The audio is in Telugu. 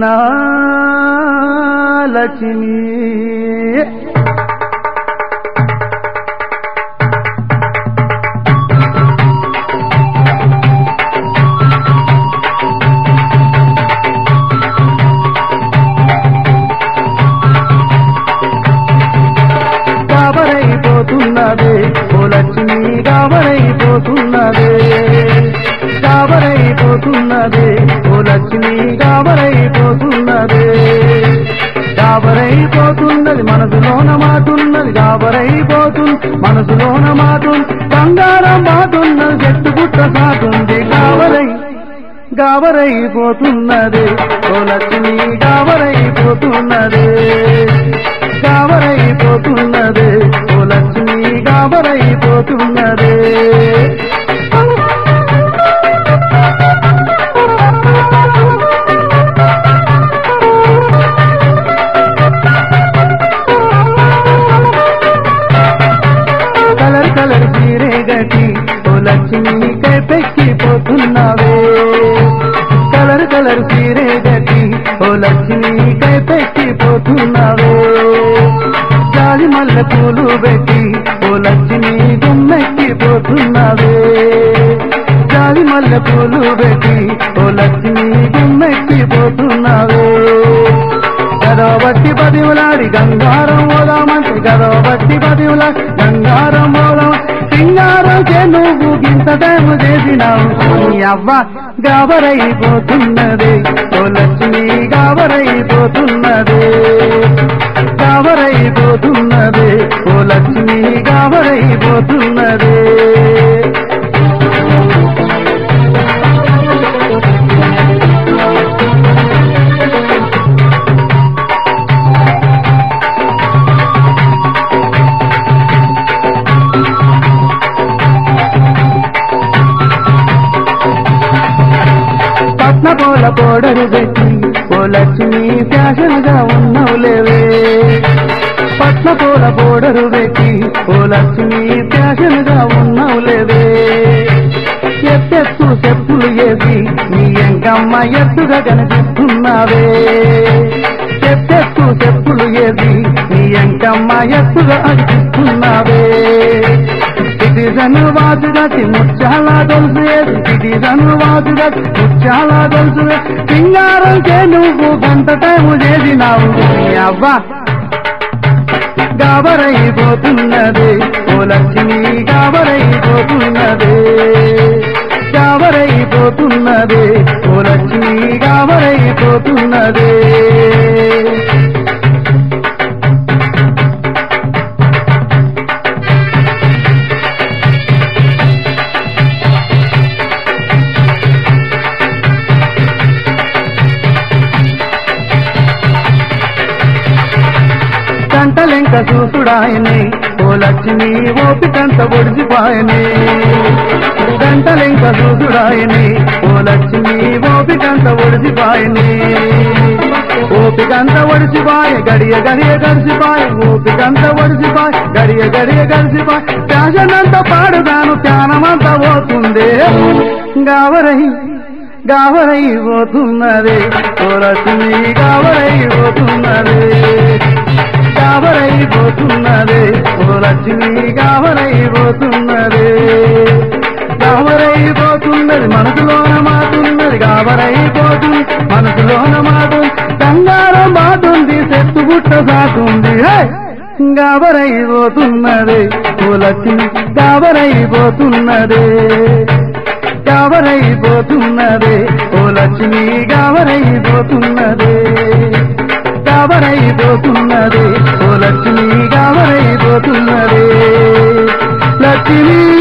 నా లక్ష్మి గాబరైపోతున్నదే ఓ లక్ష్మి గాబరైపోతున్నదే గాబరైపోతున్నదే ఓ లక్ష్మి గాబరైపోతున్నదే గాబరైపోతున్నది మనసులోన మాటున్నది గాబరైపోతుంది మనసులోన మాటుంది బంగారం మాటున్నది చెట్టు పుట్ట సాటుంది గాబరై గాబరైపోతున్నది ఓ లక్ష్మి గాబరైపోతున్నది గాబరైపోతున్నది ఓ లక్ష్మి గాబరైపోతున్నది కలర్ కలర్ చీరే గటి ఓ లక్ష్మి కైపెక్కిపోతున్నావే కలర్ కలర్ చీరే గటి ఓ లక్ష్మి కైపెక్కిపోతున్నావే జాలి మల్లె పూలు పెట్టి ఓ లక్ష్మి గుమ్మెక్కిపోతున్నావే జాలి మల్లె పూలు పెట్టి ఓ లక్ష్మి గుమ్మెక్కిపోతున్నావే గదో బట్టి పదివులాడి గంగారం ఓదామంటే గదో బట్టి పదివుల గంగారం ఓదాం సింగారం చే నువ్వు గింత టైం చేసినావు నీ అవ్వ గాబరైపోతున్నది ఓ లక్ష్మి గాబరైపోతున్నది గాబరైపోతున్నది ఓ లక్ష్మి గాబరైపోతున్నది పట్న పోల పోడరు పెట్టి ఓ లక్ష్మి ఫ్యాషన్ గా ఉన్నవులేవే పట్న పోల పోడరు పెట్టి ఓ లక్ష్మి ఫ్యాషన్ గా ఉన్నవులేవే ఎత్తెత్తు చెప్పులు ఏది నీ ఎంకమ్మ ఎత్తుగా కనిపిస్తున్నావే ఎత్తెత్తు చెప్పులు ఏది నీ ఎంకమ్మ ఎత్తుగా అనిపిస్తున్నావే సిటిజన్ వాదుగతి ముచ్చాల దొలుసుయేది సిటిజన్ వాదుగతి ముచ్చాల దొలుసువే సింగారం చే నువ్వు గంట టైము చేసినావు నీ అవ్వ గాబరైపోతున్నది ఓ లక్ష్మి గాబరైపోతున్నది గాబరైపోతున్నది ఓ లక్ష్మి గాబరైపోతున్నది కంటలెంక చూసుడాయనే ఓ లక్ష్మి ఓపికంత ఒడిసిపాయనే గంటలెంక చూసుడాయనే ఓ లక్ష్మి ఓపికంత ఒడిసిపాయనే ఓపికంత ఒడిసిపాయ గడియ గడియ గడిసిపాయ ఓపికంత ఒడిసిపాయ గడియ గడియ గడిసిపాయ ఫ్యాషన్ అంతా పాడుదాను ధ్యానమంతా పోతుందే గావరై గావరై పోతున్నదే ఓ లక్ష్మి గావరై పోతున్నదే గావరైపోతున్నదే ఓ లక్ష్మి గావరైపోతున్నదే గావరైపోతున్నది మనసులోన మాటున్నది గావరైపోతుంది మనసులోన మాటు కంగారం మాటుంది చెట్టు గుట్ట సాటుంది హే! గావరైపోతున్నదే ఓ లక్ష్మి గావరైపోతున్నదే గావరైపోతున్నదే ఓ లక్ష్మి గావరైపోతున్నదే గాబరైపోతున్నది ఓ లక్ష్మి గాబరైపోతున్నది లక్ష్మి